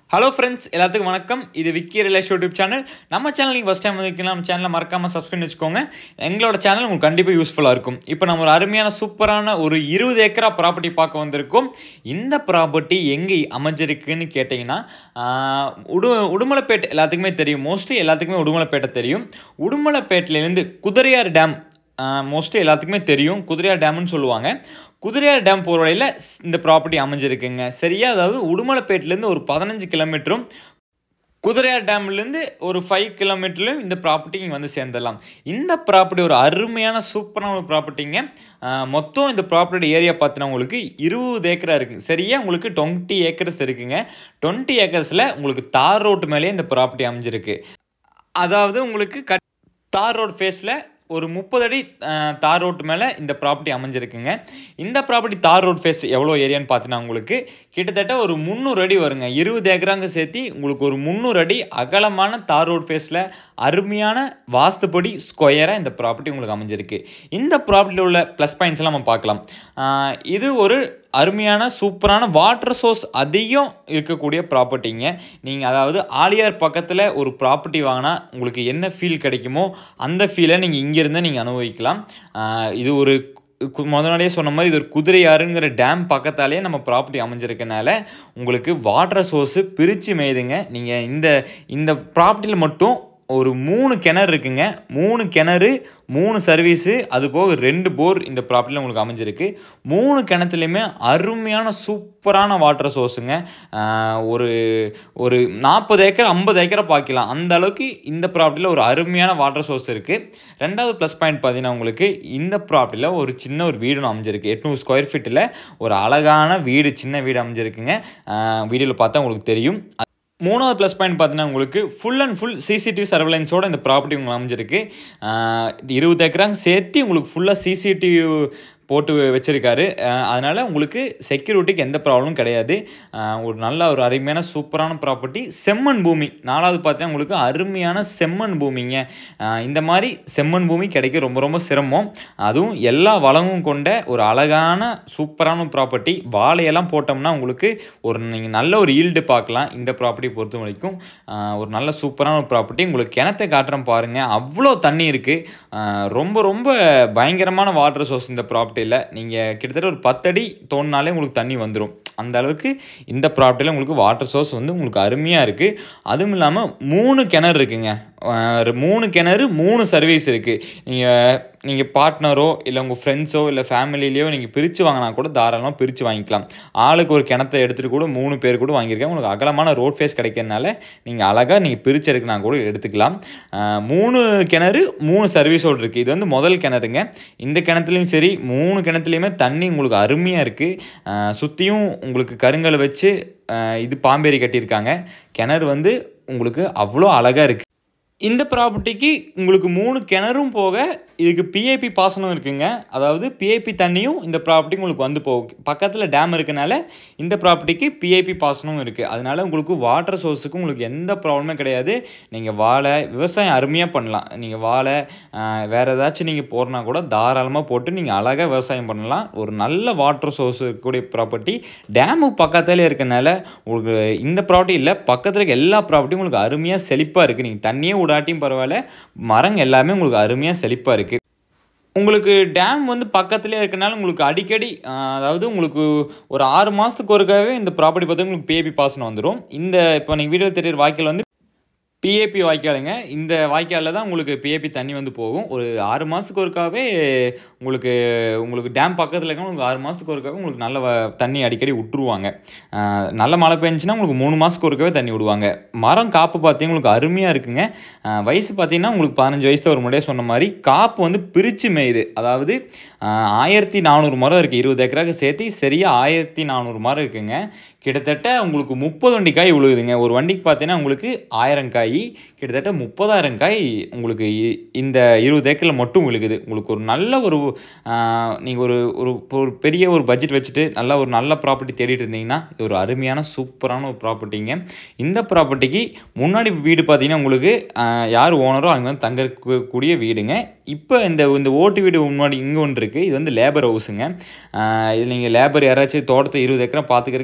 hello friends எல்லாத்துக்கும் வணக்கம் இது விக்கி ரிலேஷ் யூடியூப் சேனல் நம்ம சேனல் நீங்கள் ஃபஸ்ட் டைம் வந்துருக்கீங்க நம்ம சேனலை மறக்காமல் சப்ஸ்கிரைப் வச்சுக்கோங்க எங்களோட சேனல் உங்களுக்கு கண்டிப்பாக யூஸ்ஃபுல்லாக இருக்கும் இப்போ நம்ம ஒரு அருமையான சூப்பரான ஒரு இருபது ஏக்கரா ப்ராப்பர்ட்டி பார்க்க வந்திருக்கோம் இந்த ப்ராப்பர்ட்டி எங்கே அமைஞ்சிருக்குன்னு கேட்டிங்கன்னா ஆஹ், உடு உடுமலைப்பேட்டை எல்லாத்துக்குமே தெரியும் மோஸ்ட்லி எல்லாத்துக்குமே உடுமலைப்பேட்டை தெரியும் உடுமலைப்பேட்டிலேருந்து குதிரையார் டேம் மோஸ்ட்லி எல்லாத்துக்குமே தெரியும் குதிரையார் டேம்னு சொல்லுவாங்க குதிரையார் டேம் போகிற வழியில் இந்த ப்ராப்பர்ட்டி அமைஞ்சிருக்குங்க சரியா அதாவது உடுமலைப்பேட்டிலேருந்து ஒரு பதினஞ்சு கிலோமீட்டரும் குதிரையார் டேம்லேருந்து ஒரு ஃபைவ் கிலோமீட்டர்லையும் இந்த ப்ராப்பர்ட்டி இங்கே வந்து சேர்ந்துடலாம் இந்த ப்ராப்பர்ட்டி ஒரு அருமையான சூப்பரான ஒரு ப்ராப்பர்ட்டிங்க ஆஹ் மொத்தம் இந்த ப்ராப்பர்ட்டி ஏரியா பார்த்தீங்கன்னா உங்களுக்கு இருபது ஏக்கரா இருக்குங்க சரியா உங்களுக்கு டுவெண்ட்டி ஏக்கர்ஸ் இருக்குங்க டுவெண்ட்டி ஏக்கர்ஸில் உங்களுக்கு தார் ரோட்டு மேலேயே இந்த ப்ராப்பர்ட்டி அமைஞ்சிருக்கு அதாவது உங்களுக்கு கட் தார் ரோட் ஃபேஸில் ஒரு முப்பது அடி அஹ், தார் ரோட்டு மேலே இந்த ப்ராப்பர்ட்டி அமைஞ்சிருக்குங்க இந்த ப்ராப்பர்ட்டி தார் ரோட் ஃபேஸ் எவ்வளோ ஏரியான்னு பார்த்தீங்கன்னா உங்களுக்கு கிட்டத்தட்ட ஒரு முந்நூறு அடி வருங்க இருபது ஏக்கராங்க சேர்த்து உங்களுக்கு ஒரு முந்நூறு அடி அகலமான தார் ரோட் ஃபேஸில் அருமையான வாஸ்துப்படி ஸ்கொயராக இந்த ப்ராப்பர்ட்டி உங்களுக்கு அமைஞ்சிருக்கு இந்த ப்ராப்பர்ட்டியில் உள்ள ப்ளஸ் பாயிண்ட்ஸ்லாம் நம்ம பார்க்கலாம் அஹ், இது ஒரு அருமையான சூப்பரான வாட்டர் சோர்ஸ் அதிகம் இருக்கக்கூடிய ப்ராப்பர்ட்டிங்க நீங்கள் அதாவது ஆலியார் பக்கத்தில் ஒரு ப்ராப்பர்ட்டி வாங்கினா உங்களுக்கு என்ன ஃபீல் கிடைக்குமோ அந்த ஃபீலை நீங்கள் இங்கேருந்து நீங்கள் அனுபவிக்கலாம் ஆஹ் இது ஒரு கு- முதலாடியே சொன்ன மாதிரி இது ஒரு குதிரையாறுங்கிற டேம் பக்கத்தாலே நம்ம ப்ராப்பர்ட்டி அமைஞ்சிருக்கனால உங்களுக்கு வாட்டர் சோர்ஸு பிரித்து மேயுதுங்க நீங்கள் இந்த இந்த ப்ராப்பர்ட்டியில் மட்டும் ஒரு மூணு கிணறு இருக்குங்க மூணு கிணறு மூணு சர்வீஸு அது போக ரெண்டு போர் இந்த ப்ராப்பர்ட்டியில் உங்களுக்கு அமைஞ்சிருக்கு மூணு கிணத்துலையுமே அருமையான சூப்பரான வாட்டர் சோர்ஸுங்க ஆஹ் ஒரு ஒரு நாற்பது ஏக்கர் ஐம்பது ஏக்கரை பார்க்கலாம் அந்த அளவுக்கு இந்த ப்ராப்பர்ட்டியில் ஒரு அருமையான வாட்டர் சோர்ஸ் இருக்குது ரெண்டாவது ப்ளஸ் பாயிண்ட் பார்த்தீங்கன்னா உங்களுக்கு இந்த ப்ராப்பர்ட்டியில் ஒரு சின்ன ஒரு வீடு அமைஞ்சிருக்கு எட்நூறு ஸ்கொயர் ஃபீட்டில் ஒரு அழகான வீடு சின்ன வீடு அமைஞ்சிருக்குங்க வீடியோவில் பார்த்தா உங்களுக்கு தெரியும் மூணாவது ப்ளஸ் பாயிண்ட் பார்த்தீங்கன்னா உங்களுக்கு ஃபுல் அண்ட் ஃபுல் சிசிடிவி சர்வலைன்ஸோட இந்த ப்ராப்பர்ட்டி உங்களுக்கு அமைஞ்சிருக்கு ஆஹ் இருபது ஏக்கராங்க சேர்த்து உங்களுக்கு ஃபுல்லாக சிசிடிவி போட்டு வச்சுருக்காரு அதனால் உங்களுக்கு செக்யூரிட்டிக்கு எந்த ப்ராப்ளமும் கிடையாது ஆஹ் ஒரு நல்ல ஒரு அருமையான சூப்பரான ப்ராப்பர்ட்டி செம்மண் பூமி நாலாவது பார்த்தீங்கன்னா உங்களுக்கு அருமையான செம்மண் பூமிங்க ஆஹ் இந்த மாதிரி செம்மண் பூமி கிடைக்க ரொம்ப ரொம்ப சிரமம் அதுவும் எல்லா வளமும் கொண்ட ஒரு அழகான சூப்பரான ப்ராப்பர்ட்டி வாழையெல்லாம் போட்டோம்னா உங்களுக்கு ஒரு நீங்கள் நல்ல ஒரு ஈல்டு பார்க்கலாம் இந்த ப்ராப்பர்ட்டி பொறுத்த வரைக்கும் ஆஹ் ஒரு நல்ல சூப்பரான ஒரு ப்ராப்பர்ட்டி உங்களுக்கு கிணத்தை காட்டுறேன் பாருங்கள் அவ்வளோ தண்ணி இருக்குது ரொம்ப ரொம்ப பயங்கரமான வாட்டர் சோர்ஸ் இந்த ப்ராப்பர்ட்டியில் நீங்கள் கிட்டத்தட்ட ஒரு பத்தடி தோண்டினாலே உங்களுக்கு தண்ணி வந்துடும் அந்த அளவுக்கு இந்த ப்ராப்பர்ட்டியில் உங்களுக்கு வாட்டர் சோர்ஸ் வந்து உங்களுக்கு அருமையாக இருக்குது அதுவும் இல்லாமல் மூணு கிணறு இருக்குங்க ஆஹ் மூணு கிணறு மூணு சர்வீஸ் இருக்குது நீங்கள் நீங்கள் பார்ட்னரோ இல்லை உங்கள் ஃப்ரெண்ட்ஸோ இல்லை ஃபேமிலிலேயோ நீங்கள் பிரித்து வாங்கினா கூட தாராளமாக பிரித்து வாங்கிக்கலாம் ஆளுக்கு ஒரு கிணத்தை எடுத்துகிட்டு கூட மூணு பேர் கூட வாங்கியிருக்கேன் உங்களுக்கு அகலமான ரோட் ஃபேஸ் கிடைக்கிறதுனால நீங்கள் அழகாக நீங்கள் பிரித்து எடுக்கினா கூட எடுத்துக்கலாம் ஆஹ் மூணு கிணறு மூணு சர்வீஸோடு இருக்குது இது வந்து முதல் கிணறுங்க இந்த கிணத்துலையும் சரி மூணு கிணத்துலையுமே தண்ணி உங்களுக்கு அருமையாக இருக்குது சுற்றியும் உங்களுக்கு கருங்கல் வச்சு ஆஹ் இது பாம்பேரி கட்டியிருக்காங்க கிணறு வந்து உங்களுக்கு அவ்வளோ அழகாக இருக்குது இந்த ப்ராப்பர்ட்டிக்கு உங்களுக்கு மூணு கிணறும் போக இதுக்கு பிஏபி பாசனம் இருக்குங்க அதாவது பிஏபி தண்ணியும் இந்த ப்ராப்பர்ட்டி உங்களுக்கு வந்து போகும் பக்கத்தில் டேம் இருக்கனால இந்த ப்ராப்பர்ட்டிக்கு பிஏபி பாசனமும் இருக்குது அதனால உங்களுக்கு வாட்டர் சோர்ஸுக்கு உங்களுக்கு எந்த ப்ராப்ளமே கிடையாது நீங்கள் வாழை விவசாயம் அருமையாக பண்ணலாம் நீங்கள் வாழை ஆஹ், வேறு ஏதாச்சும் நீங்கள் போகிறனா கூட தாராளமாக போட்டு நீங்கள் அழகாக விவசாயம் பண்ணலாம் ஒரு நல்ல வாட்டர் சோர்ஸ் இருக்கக்கூடிய ப்ராப்பர்ட்டி டேமு பக்கத்துலேயே இருக்கனால உங்களுக்கு இந்த ப்ராப்பர்ட்டி இல்லை பக்கத்தில் இருக்க எல்லா ப்ராப்பர்ட்டியும் உங்களுக்கு அருமையாக செழிப்பாக இருக்குது நீங்கள் தண்ணியே விடாட்டியும் பரவாயில்ல மரங்க எல்லாமே உங்களுக்கு அருமையாக செழிப்பாக இருக்குது உங்களுக்கு டேம் வந்து பக்கத்துலேயே இருக்கனால உங்களுக்கு அடிக்கடி ஆஹ், அதாவது உங்களுக்கு ஒரு ஆறு மாதத்துக்கு ஒருக்காவே இந்த ப்ராப்பர்ட்டி பார்த்து உங்களுக்கு பிஏபி பாசனம் வந்துடும் இந்த இப்போ நீங்கள் வீடியோ தெரியுற வாய்க்கால் வந்து பிஏபி வாய்க்காலுங்க இந்த வாய்க்காலில் தான் உங்களுக்கு பிஏபி தண்ணி வந்து போகும் ஒரு ஆறு மாதத்துக்கு ஒருக்காவே உங்களுக்கு உங்களுக்கு டேம் பக்கத்தில் இருக்க உங்களுக்கு ஆறு மாதத்துக்கு ஒருக்காவே உங்களுக்கு நல்ல வ- தண்ணி அடிக்கடி விட்டுருவாங்க ஆஹ் நல்ல மழை பெஞ்சுன்னா உங்களுக்கு மூணு மாதத்துக்கு ஒருக்காவே தண்ணி விடுவாங்க மரம் காப்பு பார்த்தீங்கன்னா உங்களுக்கு அருமையாக இருக்குங்க ஆஹ் வயசு பார்த்தீங்கன்னா உங்களுக்கு பதினஞ்சு வயசுல ஒரு முறையே சொன்ன மாதிரி காப்பு வந்து பிரித்து மேயுது அதாவது ஆஹ் ஆயிரத்தி நானூறு மரம் இருக்குது இருபது ஏக்கராக்கு சேர்த்து சரியாக ஆயிரத்தி நானூறு மரம் இருக்குங்க கிட்டத்தட்ட உங்களுக்கு முப்பது வண்டி காய் விழுகுதுங்க ஒரு வண்டிக்கு பார்த்தீங்கன்னா உங்களுக்கு ஆயிரம் காய் கிட்டத்தட்ட முப்பதாயிரம் காய் உங்களுக்கு இ- இந்த இருபது ஏக்கரில் மட்டும் விழுகுது உங்களுக்கு ஒரு நல்ல ஒரு நீங்கள் ஒரு ஒரு ஒரு பெரிய ஒரு பட்ஜெட் வச்சுட்டு நல்ல ஒரு நல்ல ப்ராப்பர்ட்டி தேடிட்டு இருந்தீங்கன்னா இது ஒரு அருமையான சூப்பரான ஒரு ப்ராப்பர்ட்டிங்க இந்த ப்ராப்பர்ட்டிக்கு முன்னாடி வீடு பார்த்தீங்கன்னா உங்களுக்கு ஆஹ், யார் ஓனரோ அவங்க வந்து தங்கக்கூடிய வீடுங்க இப்போ இந்த இந்த ஓட்டு வீடு முன்னாடி இங்கே ஒன்று இருக்குது இது வந்து லேபர் ஹவுஸுங்க இது நீங்கள் லேபர் யாராச்சும் தோட்டத்தை இருபது ஏக்கரை பார்த்துக்கிறதுக்கு லேபர் யாராச்சும்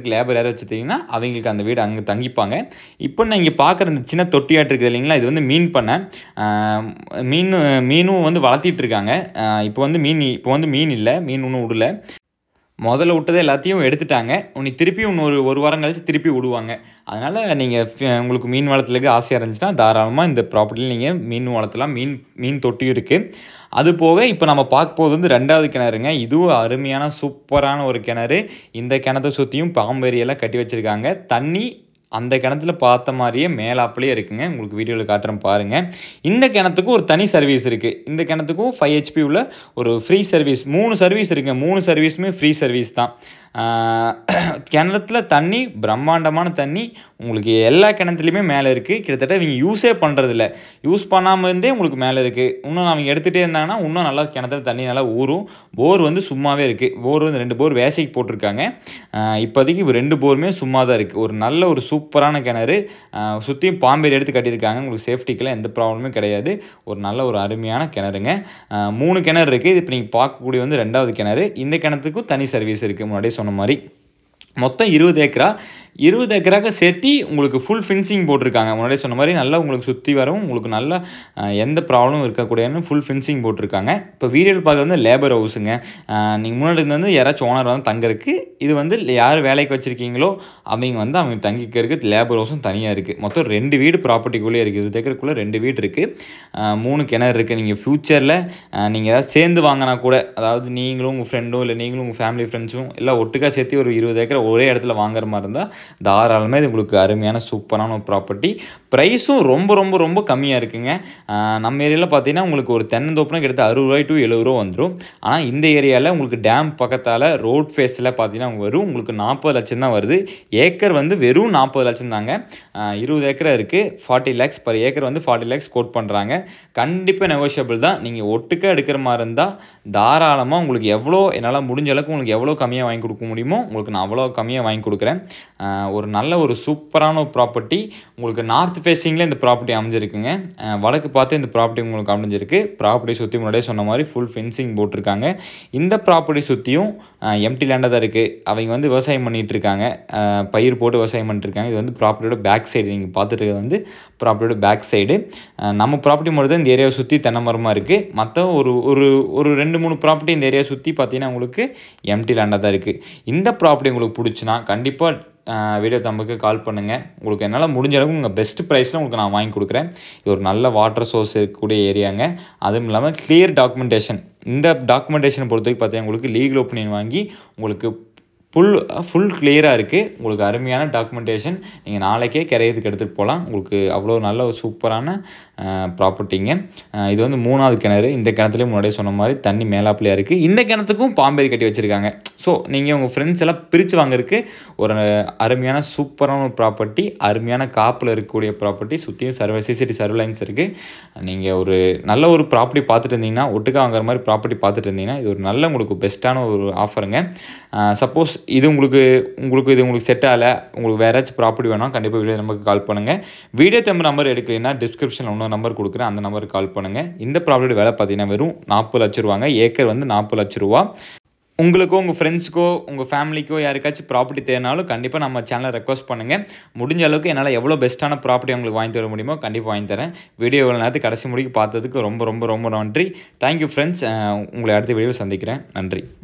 வச்சுட்டிங்கன்னா அவங்களுக்கு அந்த வீடு அங்கே தங்கிப்பாங்க இப்போ நீங்கள் பார்க்குற இந்த சின்ன தொட்டியாட்டு இருக்குது இல்லைங்களா இது வந்து மீன் பண்ணை ஆஹ் மீன் மீனும் வந்து வளர்த்திட்டு இருக்காங்க ஆஹ் இப்போ வந்து மீன் இப்போ வந்து மீன் இல்லை மீன் ஒன்றும் விடல முதல்ல விட்டதை எல்லாத்தையும் எடுத்துட்டாங்க உனி திருப்பி இன்னொரு ஒரு வாரம் கழிச்சு திருப்பி விடுவாங்க அதனால் நீங்கள் உங்களுக்கு மீன் வளர்த்துலக்கு ஆசையாக இருந்துச்சுன்னா தாராளமாக இந்த ப்ராப்பர்ட்டியில் நீங்கள் மீன் வளர்த்தலாம் மீன் மீன் தொட்டியும் இருக்குது அது போக இப்போ நம்ம பார்க்க போகிறது வந்து ரெண்டாவது கிணறுங்க இதுவும் அருமையான சூப்பரான ஒரு கிணறு இந்த கிணத்தை சுற்றியும் பாம்பேரியெல்லாம் கட்டி வச்சுருக்காங்க தண்ணி அந்த கிணத்துல பார்த்த மாதிரியே மேலாப்புலேயே இருக்குங்க உங்களுக்கு வீடியோவில் காட்டுறேன் பாருங்கள் இந்த கிணத்துக்கும் ஒரு தனி சர்வீஸ் இருக்குது இந்த கிணத்துக்கும் ஃபைவ் ஹெச்பி உள்ள ஒரு ஃப்ரீ சர்வீஸ் மூணு சர்வீஸ் இருக்குங்க மூணு சர்வீஸுமே ஃப்ரீ சர்வீஸ் தான் ஆஹ் கிணத்துல தண்ணி பிரம்மாண்டமான தண்ணி உங்களுக்கு எல்லா கிணத்துலையுமே மேலே இருக்குது கிட்டத்தட்ட இவங்க யூஸே பண்ணுறதில்ல யூஸ் பண்ணாமல் இருந்தே உங்களுக்கு மேலே இருக்குது இன்னும் அவங்க எடுத்துகிட்டே இருந்தாங்கன்னா இன்னும் நல்லா கிணத்துல தண்ணி நல்லா ஊறும் போர் வந்து சும்மாவே இருக்குது போர் வந்து ரெண்டு போர் வேசைக்கு போட்டிருக்காங்க ஆஹ் இப்போதைக்கு இப்ப ரெண்டு போருமே சும்மா தான் இருக்குது ஒரு நல்ல ஒரு சூப்பரான கிணறு சுற்றியும் பாம்பேர் எடுத்து கட்டியிருக்காங்க உங்களுக்கு சேஃப்டிக்கெல்லாம் எந்த ப்ராப்ளமும் கிடையாது ஒரு நல்ல ஒரு அருமையான கிணறுங்க ஆஹ் மூணு கிணறு இருக்குது இது இப்போ நீங்கள் பார்க்கக்கூடிய வந்து ரெண்டாவது கிணறு இந்த கிணத்துக்கும் தனி சர்வீஸ் இருக்குது முன்னாடியே சொன்ன மாதிரி மொத்தம் இருபது ஏக்கரா இருபது ஏக்கராக சேர்த்து உங்களுக்கு ஃபுல் ஃபின்சிங் போட்டிருக்காங்க முன்னாடியே சொன்ன மாதிரி நல்லா உங்களுக்கு சுற்றி வரவும் உங்களுக்கு நல்ல அஹ், எந்த ப்ராப்ளமும் இருக்கக்கூடியன்னு ஃபுல் ஃபின்சிங் போட்டிருக்காங்க இப்போ வீடியோவில் பார்க்க வந்து லேபர் ஹவுஸுங்க நீங்கள் முன்னாடி இருந்து வந்து யாராச்சும் ஓனர் வந்து தங்கறதுக்கு இது வந்து யார் வேலைக்கு வச்சுருக்கீங்களோ அவங்க வந்து அவங்க தங்கிக்கிறதுக்கு லேபர் ஹவுஸும் தனியாக இருக்குது மொத்தம் ரெண்டு வீடு ப்ராப்பர்ட்டிக்குள்ளே இருக்குது இருபது ஏக்கருக்குள்ளே ரெண்டு வீடு இருக்குது மூணு கிணறு இருக்குது நீங்கள் ஃப்யூச்சரில் நீங்கள் ஏதாவது சேர்ந்து வாங்கினா கூட அதாவது நீங்களும் உங்கள் ஃப்ரெண்டும் இல்லை நீங்களும் உங்கள் ஃபேமிலி ஃப்ரெண்ட்ஸும் எல்லாம் ஒட்டுக்கா சேர்த்து ஒரு இருபது ஏக்கர் ஒரே இடத்துல வாங்குற மாதிரி இருந்தால் தாராளமாக இது உங்களுக்கு அருமையான சூப்பரான ஒரு ப்ராப்பர்ட்டி ப்ரைஸும் ரொம்ப ரொம்ப ரொம்ப கம்மியாக இருக்குங்க ஆஹ் நம்ம ஏரியாவில் பார்த்தீங்கன்னா உங்களுக்கு ஒரு தென்னந்தோப்புனா கிட்டத்தட்ட அறுபது ரூபாய் டு எழுபது ரூபா வந்துடும் ஆனால் இந்த ஏரியாவில் உங்களுக்கு டேம் பக்கத்தால் ரோட் ஃபேஸில் பார்த்தீங்கன்னா வரும் உங்களுக்கு நாற்பது லட்சம் தான் வருது ஏக்கர் வந்து வெறும் நாற்பது லட்சம் தாங்க ஆஹ் இருபது ஏக்கர் இருக்குது ஃபார்ட்டி லேக்ஸ் பர் ஏக்கர் வந்து ஃபார்ட்டி லேக்ஸ் கோட் பண்ணுறாங்க கண்டிப்பாக நெகோஷியபிள் தான் நீங்கள் ஒட்டுக்கா எடுக்கிற மாதிரி இருந்தால் தாராளமாக உங்களுக்கு எவ்வளோ என்னால் முடிஞ்ச அளவுக்கு உங்களுக்கு எவ்வளோ கம்மியாக வாங்கி கொடுக்க முடியுமோ உங்களுக்கு நான் அவ்வளோ கம்மியாக வாங்கி கொடுக்குறேன் ஆஹ் ஒரு நல்ல ஒரு சூப்பரான ஒரு ப்ராப்பர்ட்டி உங்களுக்கு நார்த் ஃபேஸிங்கில் இந்த ப்ராப்பர்ட்டி அமைஞ்சிருக்குங்க ஆஹ் வடக்கு பார்த்து இந்த ப்ராப்பர்ட்டி உங்களுக்கு அமைஞ்சிருக்கு ப்ராப்பர்ட்டி சுற்றி முன்னாடியே சொன்ன மாதிரி ஃபுல் ஃபென்சிங் போட்டிருக்காங்க இந்த ப்ராப்பர்ட்டி சுற்றியும் எம்டி லேண்டாக தான் இருக்குது அவங்க வந்து விவசாயம் பண்ணிகிட்டு இருக்காங்க ஆஹ் பயிர் போட்டு விவசாயம் பண்ணிட்டு இருக்காங்க இது வந்து ப்ராப்பர்ட்டியோட பேக் சைடு நீங்கள் பார்த்துட்டு இருக்கிறது வந்து ப்ராப்பர்ட்டியோட பேக் சைடு நம்ம ப்ராப்பர்ட்டி மட்டும் தான் இந்த ஏரியாவை சுற்றி தென்னை மரமாக இருக்குது மற்ற ஒரு ஒரு ஒரு ரெண்டு மூணு ப்ராப்பர்ட்டி இந்த ஏரியா சுற்றி பார்த்தீங்கன்னா உங்களுக்கு எம்டி லேண்டாக தான் இருக்குது இந்த ப்ராப்பர்ட்டி உங்களுக்கு பிடிச்சுன்னா கண்டிப்பாக வீடியோ தம்புக்கு கால் பண்ணுங்கள் உங்களுக்கு என்னால் முடிஞ்ச அளவுக்கு உங்கள் பெஸ்ட் ப்ரைஸில் உங்களுக்கு நான் வாங்கி கொடுக்குறேன் இது ஒரு நல்ல வாட்டர் சோர்ஸ் இருக்கக்கூடிய ஏரியாங்க அதுவும் இல்லாமல் கிளியர் டாக்குமெண்டேஷன் இந்த டாக்குமெண்டேஷனை பொறுத்த வரைக்கும் பார்த்தீங்கன்னா உங்களுக்கு லீகல் ஒப்பீனியன் வாங்கி உங்களுக்கு ஃபுல் ஃபுல் கிளியராக இருக்குது உங்களுக்கு அருமையான டாக்குமெண்டேஷன் நீங்கள் நாளைக்கே கிரையத்துக்கு எடுத்துகிட்டு போகலாம் உங்களுக்கு அவ்வளோ நல்ல ஒரு சூப்பரான ப்ராப்பர்ட்டிங்க இது வந்து மூணாவது கிணறு இந்த கிணத்துலேயும் முன்னாடியே சொன்ன மாதிரி தண்ணி மேலாப்பிலையாக இருக்குது இந்த கிணத்துக்கும் பாம்பேரி கட்டி வச்சுருக்காங்க ஸோ நீங்கள் உங்கள் ஃப்ரெண்ட்ஸ் எல்லாம் பிரித்து வாங்குறதுக்கு ஒரு அருமையான சூப்பரான ஒரு ப்ராப்பர்ட்டி அருமையான காப்பில் இருக்கக்கூடிய ப்ராப்பர்ட்டி சுற்றியும் சர்வ சிசிடி சர்வலைன்ஸ் இருக்குது நீங்கள் ஒரு நல்ல ஒரு ப்ராப்பர்ட்டி பார்த்துட்டு இருந்தீங்கன்னா ஒட்டுக்கா வாங்குற மாதிரி ப்ராப்பர்ட்டி பார்த்துட்டு இருந்தீங்கன்னா இது ஒரு நல்ல உங்களுக்கு பெஸ்ட்டான ஒரு ஆஃபருங்க சப்போஸ் இது உங்களுக்கு உங்களுக்கு இது உங்களுக்கு செட் ஆகலை உங்களுக்கு வேறு ஏதாச்சும் ப்ராப்பர்ட்டி வேணால் கண்டிப்பாக வீடியோ நம்பருக்கு கால் பண்ணுங்கள் வீடியோ தம்பு நம்பர் எடுக்கலைன்னா டிஸ்கிரிப்ஷனில் இன்னொரு நம்பர் கொடுக்குறேன் அந்த நம்பருக்கு கால் பண்ணுங்கள் இந்த ப்ராப்பர்ட்டி விலை பார்த்தீங்கன்னா வெறும் நாற்பது லட்ச ரூபாங்க ஏக்கர் வந்து நாற்பது லட்ச ரூபா உங்களுக்கோ உங்கள் ஃப்ரெண்ட்ஸுக்கோ உங்கள் ஃபேமிலிக்கோ யாருக்காச்சும் ப்ராப்பர்ட்டி தேவைனாலும் கண்டிப்பாக நம்ம சேனலை ரெக்வஸ்ட் பண்ணுங்கள் முடிஞ்ச அளவுக்கு என்னால் எவ்வளோ பெஸ்ட்டான ப்ராப்பர்ட்டி உங்களுக்கு வாங்கி தர முடியுமோ கண்டிப்பாக வாங்கி தரேன் வீடியோ எவ்வளோ நேரத்துக்கு கடைசி முடிக்கு பார்த்ததுக்கு ரொம்ப ரொம்ப ரொம்ப நன்றி தேங்க்யூ ஃப்ரெண்ட்ஸ் உங்களை அடுத்த வீடியோவில் சந்திக்கிறேன் நன்றி